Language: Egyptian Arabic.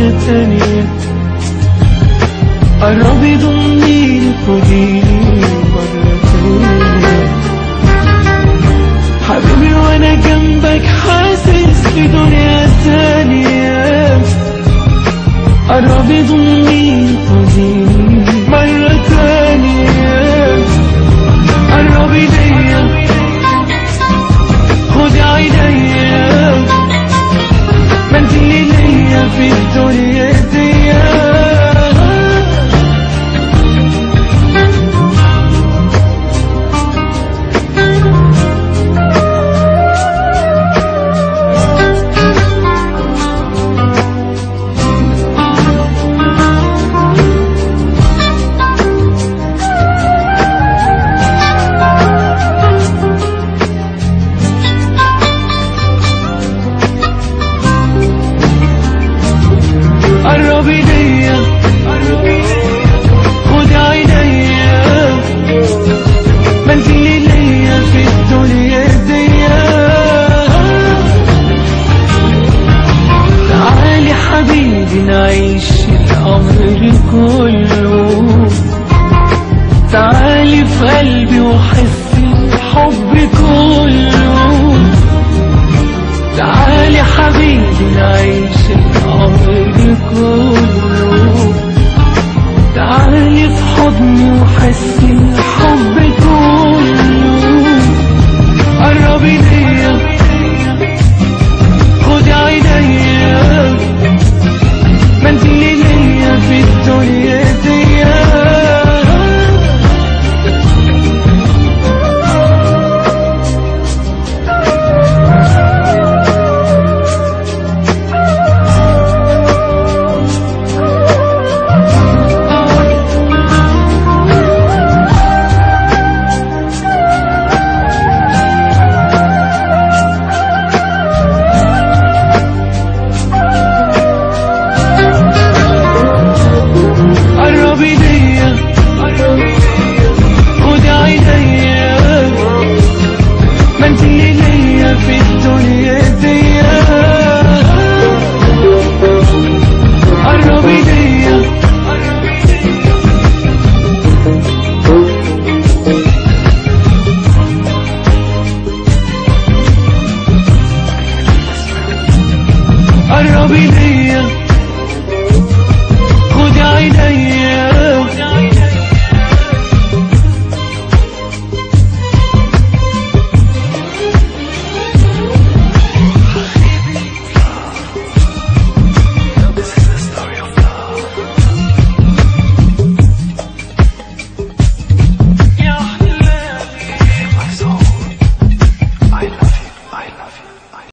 تانية قربي ضمني خديني مرة تانية حبيبي وانا جنبك حاسس بدنيا تانية قربي ضمني خديني مرة تانية قربي ليا خدي عينيا ما انت اللي ليا في الدنيا دي قربي ليا خدي عينيا ما انت اللي ليا في الدنيا دي تعالي حبيبي نعيش الأمر كله تعالي في قلبي وحس الحب كله تعالي حبيبي نعيش الأمر كله تعالي في حضني وحس